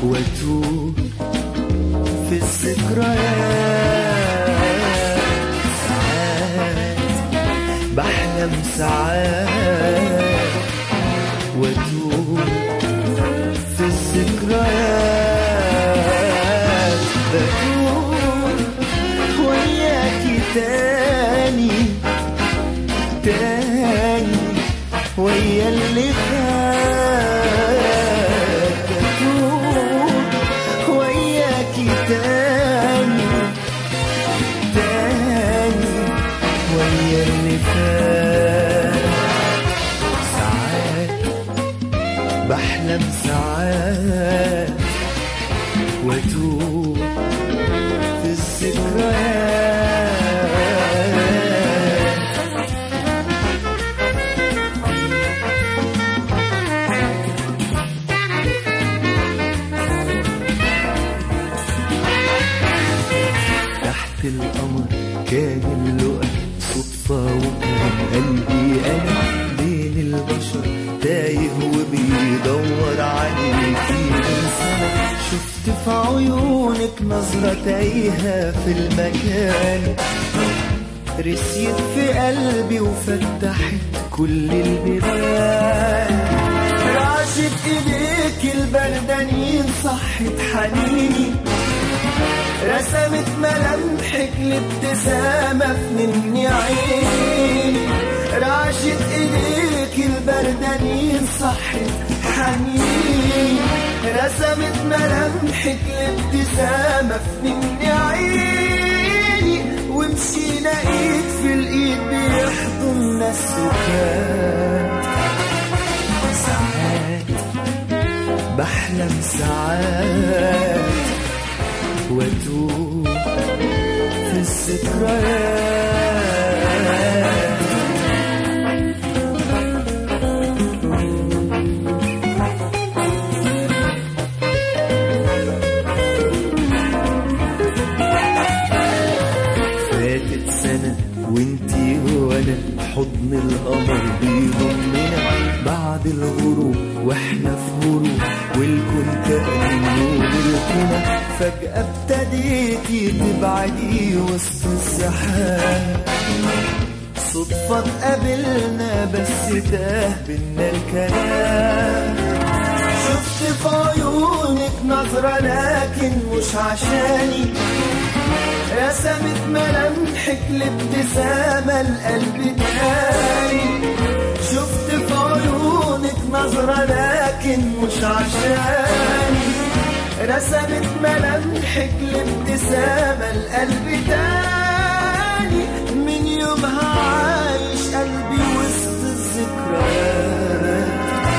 واتوه في الذكريات ساعات بحلم ساعات واتوه في الذكريات بتوه وياكي تاني تاني ويا اللي فات بتوه وياكي تاني تاني ويا اللي فات ساعات بحلم ساعات واتوه في الذكريات تحت القمر كان اللقا صدفة وكان قلبي أنا بين البشر تايه وبيدور عليكي من سنة شفت في عيونك نظرة تايهة في المكان رسيت في قلبي وفتحت كل البيبان رعشت ايديك البردانين صحت حنيني رسمت ملامحك لابتسامة في مني عيني رعشت ايديك البردانين صحت حنيني رسمت ملامحك لابتسامة في مني عيني ومشينا ايد في الايد بيحضننا السكان ساعات بحلم ساعات واتوه في الذكريات فاتت سنة وانتي وانا حضن القمر بيضمنا بعد الغروب واحنا في غروب والكون كأن نور الكنا فجأة ابتديتي تبعدي وسط الزحام صدفة اتقابلنا بس تاه بينا الكلام شفت في عيونك نظرة لكن مش عشاني رسمت ملامحك لابتسامة القلب تاني شفت في عيونك نظرة لكن مش عشاني رسمت ملامحك لابتسامة القلب تاني من يومها عايش قلبي وسط الذكريات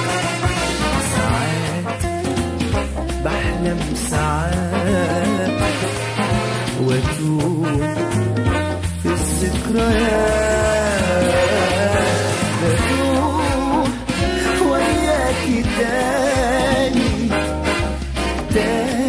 ساعات بحلم ساعات واتوه في الذكريات بتوه وياكي تاني تاني